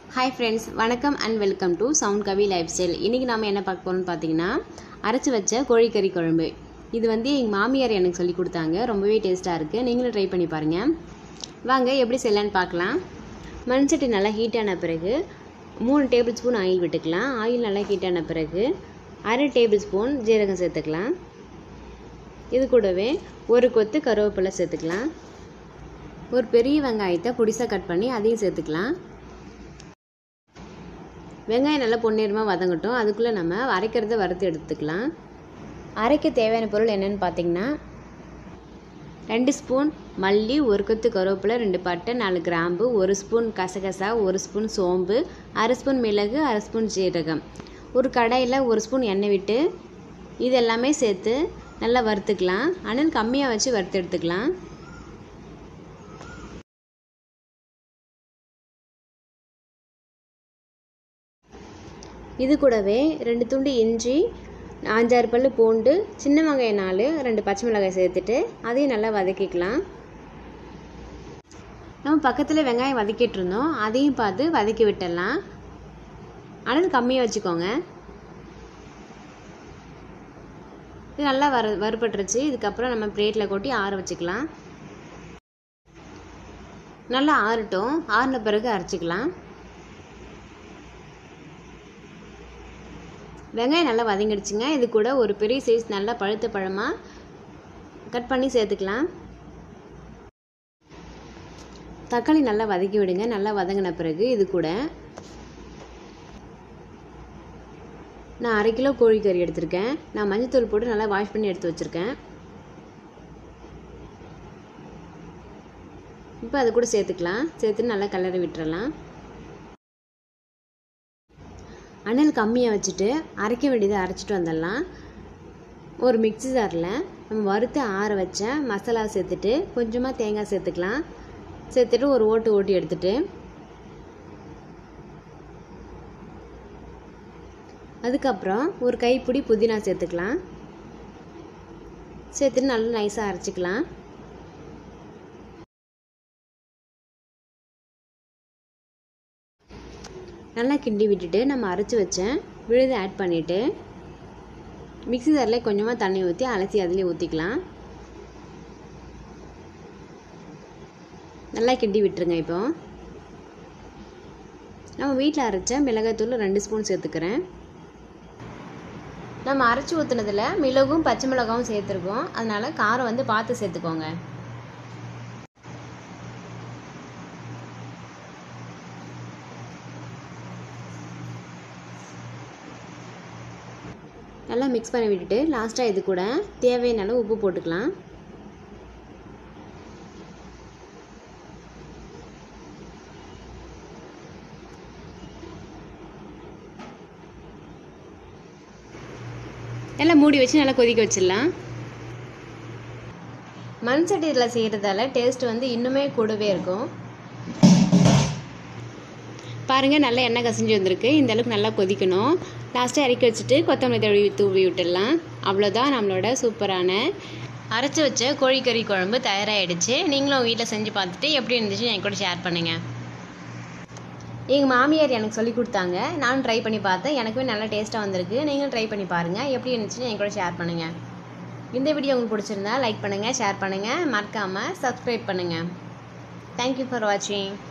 hi friends வணக்கம் and welcome to sound Kavi lifestyle இன்றைக்கி நாம் என்ன பார்க்க போகிறோம்னு பார்த்தீங்கன்னா அரைச்சி வச்ச கோழிக்கறி குழம்பு இது வந்து எங்கள் மாமியார் எனக்கு சொல்லி கொடுத்தாங்க ரொம்பவே டேஸ்ட்டாக இருக்குது நீங்களும் ட்ரை பண்ணி பாருங்கள் வாங்க எப்படி செய்யலான்னு பார்க்கலாம் மண் சட்டி நல்லா ஹீட்டான பிறகு மூணு டேபிள் ஸ்பூன் ஆயில் விட்டுக்கலாம் ஆயில் நல்லா ஹீட்டான பிறகு அரை டேபிள் ஸ்பூன் ஜீரகம் சேர்த்துக்கலாம் இது கூடவே ஒரு கொத்து கருவேப்பிலை சேர்த்துக்கலாம் ஒரு பெரிய வெங்காயத்தை பொடிசாக கட் பண்ணி அதையும் சேர்த்துக்கலாம் வெங்காயம் நல்லா பொன்னிறமாக வதங்கட்டும் அதுக்குள்ளே நம்ம அரைக்கிறத வறுத்து எடுத்துக்கலாம் அரைக்க தேவையான பொருள் என்னென்னு பார்த்தீங்கன்னா ரெண்டு ஸ்பூன் மல்லி ஒரு கொத்து கருவேப்பிலை ரெண்டு பட்டை நாலு கிராம்பு ஒரு ஸ்பூன் கசகசா ஒரு ஸ்பூன் சோம்பு அரை ஸ்பூன் மிளகு அரை ஸ்பூன் ஜீரகம் ஒரு கடாயில் ஒரு ஸ்பூன் எண்ணெய் விட்டு இது எல்லாமே சேர்த்து நல்லா வறுத்துக்கலாம் அனல் கம்மியாக வச்சு வறுத்து எடுத்துக்கலாம் இது கூடவே ரெண்டு துண்டு இஞ்சி அஞ்சாறு பல் பூண்டு சின்ன வெங்காயம் நாலு ரெண்டு பச்சை மிளகாய் சேர்த்துட்டு அதையும் நல்லா வதக்கிக்கலாம் நம்ம பக்கத்தில் வெங்காயம் வதக்கிட்டு இருந்தோம் அதையும் பார்த்து வதக்கி விட்டுடலாம் அனல் கம்மியாக வச்சுக்கோங்க இது நல்லா வறு வறுபட்டுருச்சு இதுக்கப்புறம் நம்ம பிளேட்டில் கொட்டி ஆற வச்சுக்கலாம் நல்லா ஆறட்டும் ஆறின பிறகு அரைச்சிக்கலாம் வெங்காயம் நல்லா வதங்கிடுச்சுங்க இது கூட ஒரு பெரிய சைஸ் நல்லா பழுத்த பழமாக கட் பண்ணி சேர்த்துக்கலாம் தக்காளி நல்லா வதக்கி விடுங்க நல்லா வதங்கின பிறகு இது கூட நான் அரை கிலோ கோழிக்கறி எடுத்திருக்கேன் நான் மஞ்சத்தூள் போட்டு நல்லா வாஷ் பண்ணி எடுத்து வச்சுருக்கேன் இப்போ அது கூட சேர்த்துக்கலாம் சேர்த்துட்டு நல்லா கலரி விட்டுறலாம் அனல் கம்மியாக வச்சுட்டு அரைக்க வேண்டியதை அரைச்சிட்டு வந்துடலாம் ஒரு மிக்சி ஜாரில் நம்ம வறுத்து ஆற வச்ச மசாலா சேர்த்துட்டு கொஞ்சமாக தேங்காய் சேர்த்துக்கலாம் சேர்த்துட்டு ஒரு ஓட்டு ஓட்டி எடுத்துட்டு அதுக்கப்புறம் ஒரு கைப்பிடி புதினா சேர்த்துக்கலாம் சேர்த்துட்டு நல்லா நைஸாக அரைச்சிக்கலாம் நல்லா கிண்டி விட்டுட்டு நம்ம அரைச்சி வச்சேன் விழுது ஆட் பண்ணிவிட்டு மிக்ஸி ஜாரில் கொஞ்சமாக தண்ணி ஊற்றி அலசி அதிலே ஊற்றிக்கலாம் நல்லா கிண்டி விட்டுருங்க இப்போ நம்ம வீட்டில் அரைச்ச மிளகாய்த்தூள் ரெண்டு ஸ்பூன் சேர்த்துக்கிறேன் நம்ம அரைச்சி ஊற்றுனதில் மிளகும் பச்சை மிளகாவும் சேர்த்துருக்கோம் அதனால் காரம் வந்து பார்த்து சேர்த்துக்கோங்க நல்லா மிக்ஸ் பண்ணி விட்டுட்டு லாஸ்ட்டாக இது கூட தேவையான அளவு உப்பு போட்டுக்கலாம் நல்லா மூடி வச்சு நல்லா கொதிக்க வச்சிடலாம் மண் சட்டியில் செய்கிறதால டேஸ்ட் வந்து இன்னுமே கூடவே இருக்கும் பாருங்கள் நல்லா எண்ணெய் கசிஞ்சு வந்திருக்கு இந்த அளவுக்கு நல்லா கொதிக்கணும் லாஸ்ட்டாக இறக்கி வச்சுட்டு கொத்தமல்லி தடவி தூவி விட்டுடலாம் அவ்வளோதான் நம்மளோட சூப்பரான அரைச்சி வச்ச கோழிக்கறி குழம்பு தயாராகிடுச்சு நீங்களும் உங்கள் வீட்டில் செஞ்சு பார்த்துட்டு எப்படி இருந்துச்சுன்னு என் கூட ஷேர் பண்ணுங்கள் எங்கள் மாமியார் எனக்கு சொல்லி கொடுத்தாங்க நானும் ட்ரை பண்ணி பார்த்தேன் எனக்குமே நல்லா டேஸ்ட்டாக வந்திருக்கு நீங்களும் ட்ரை பண்ணி பாருங்கள் எப்படி இருந்துச்சுன்னு என் கூட ஷேர் பண்ணுங்கள் இந்த வீடியோ உங்களுக்கு பிடிச்சிருந்தா லைக் பண்ணுங்கள் ஷேர் பண்ணுங்கள் மறக்காமல் சப்ஸ்கிரைப் பண்ணுங்கள் தேங்க்யூ ஃபார் வாட்சிங்